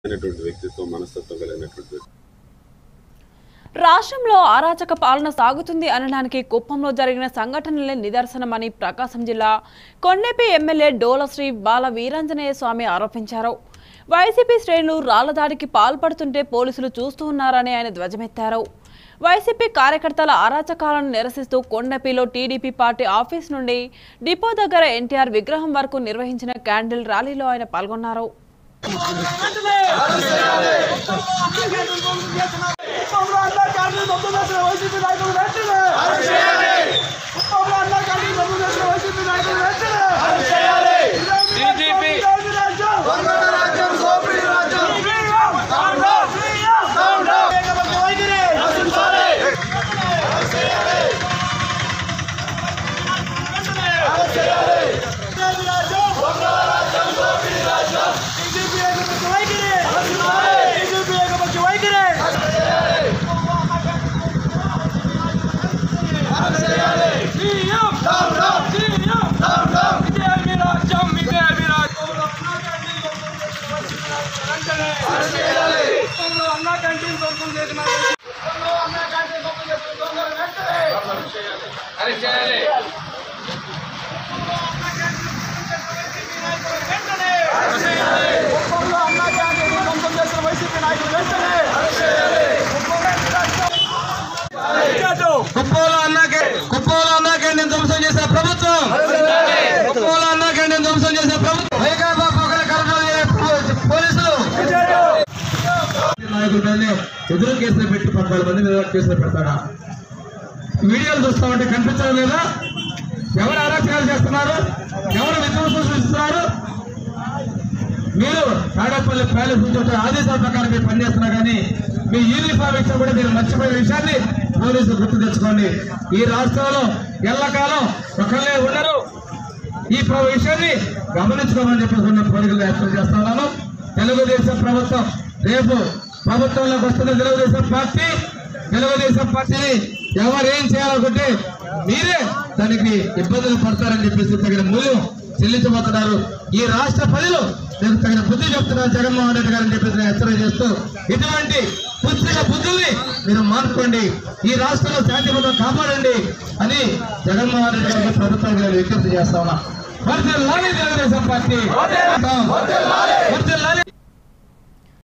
అయినటువంటి వ్యక్తిత్వం మనస్తత్వం కలిగినటువంటి వ్యక్తి. రాష్ట్రంలో అరాచక పాలన సాగుతుంది అనడానికి కుప్పంలో జరిగిన సంఘటనలే నిదర్శనమని ప్రకాశం జిల్లా కొండెపి ఎమ్మెల్యే డోలశ్రీ బాల వీరాంజనేయ స్వామి ఆరోపించారు వైసీపీ శ్రేణులు రాళ్లదాడికి పాల్పడుతుంటే పోలీసులు చూస్తూ ఉన్నారని ఆయన ధ్వజమెత్తారు వైసీపీ కార్యకర్తల అరాచకాలను నిరసిస్తూ కొండపిలో టీడీపీ పార్టీ ఆఫీస్ నుండి డిపో దగ్గర ఎన్టీఆర్ విగ్రహం వరకు నిర్వహించిన క్యాండిల్ ర్యాలీలో ఆయన పాల్గొన్నారు కుప్పంలో అన్నా క్యాంటీన్ మొత్తం చేసిన వైసీపీ నాయకులు వెంటనే కుప్పంలో అన్నా క్యాంటీన్ మొత్తం చేసిన వైసీపీ నాయకులు వెంటనే డీజీపీ రాజ్యం సోపరి రాజ్యం వైఖరి బీజేపీ ఏకపక్ష వైఖరి బీజేపీ ఏకపక్ష వైఖరి సీఎం సీఎం ఇదే మీ రాజ్యం ఇదే మీ రాజ్యం కుప్పంలో అన్నా క్యాంటీన్ సొంతం చేసిన కుప్పంలో అన్నా క్యాంటీన్ సొంతం చేసిన దొంగలు వెంటనే అరెస్ట్ చేయాలి కుప్పంలో అన్నా క్యాంటీన్ సొంతం చేసిన వైసీపీ నాయకులు వెంటనే కుప్పంలో అన్నాకే కుప్పంలో అన్నాకే నేను ధ్వంసం చేసిన ప్రభుత్వం కుప్పంలో అన్నాకే నేను ధ్వంసం చేసిన ప్రభుత్వం వైకాపా పొగల కర్మలు పోలీసులు నాయకుడిని ఎదురు కేసులు పెట్టి పద్నాలుగు మంది మీద కేసులు పెడతాడా వీడియోలు చూస్తా ఉంటే కనిపించడం లేదా ఎవరు అరాచకాలు చేస్తున్నారు ఎవరు విధ్వంసం సృష్టిస్తున్నారు మీరు తాడేపల్లి ప్యాలెస్ నుంచి వచ్చే ఆదేశాల ప్రకారం మీరు పనిచేస్తున్నా కానీ మీ యూనిఫామ్ ఇచ్చిన కూడా మీరు మర్చిపోయిన విషయాన్ని పోలీసులు గుర్తు తెచ్చుకోండి ఈ రాష్ట్రంలో ఎల్లకాలం ఒకళ్ళే ఉండరు ఈ ప్ర- విషయాన్ని గమనించుకోమని చెప్పేసి ఉన్న కోరికలు వ్యక్తం చేస్తా ఉన్నాను తెలుగుదేశం ప్రభుత్వం రేపు ప్రభుత్వంలోకి వస్తున్న తెలుగుదేశం పార్టీ తెలుగుదేశం పార్టీని ఎవరు ఏం చేయాలనుకుంటే మీరే దానికి ఇబ్బందులు పడతారని చెప్పేసి తగిన మూల్యం చెల్లించబోతున్నారు ఈ రాష్ట్ర ప్రజలు నేను తగిన బుద్ధి చెప్తున్నారు జగన్మోహన్ రెడ్డి గారని చెప్పేసి నేను హెచ్చరిక చేస్తూ ఇటువంటి పుత్రిక బుద్ధుల్ని మీరు మార్చుకోండి ఈ రాష్ట్రంలో శాంతి భద్రత కాపాడండి అని జగన్మోహన్ రెడ్డి గారికి ప్రభుత్వానికి నేను విజ్ఞప్తి చేస్తా ఉన్నా వర్ధిల్లాలి తెలుగుదేశం పార్టీ వర్ధిల్లాలి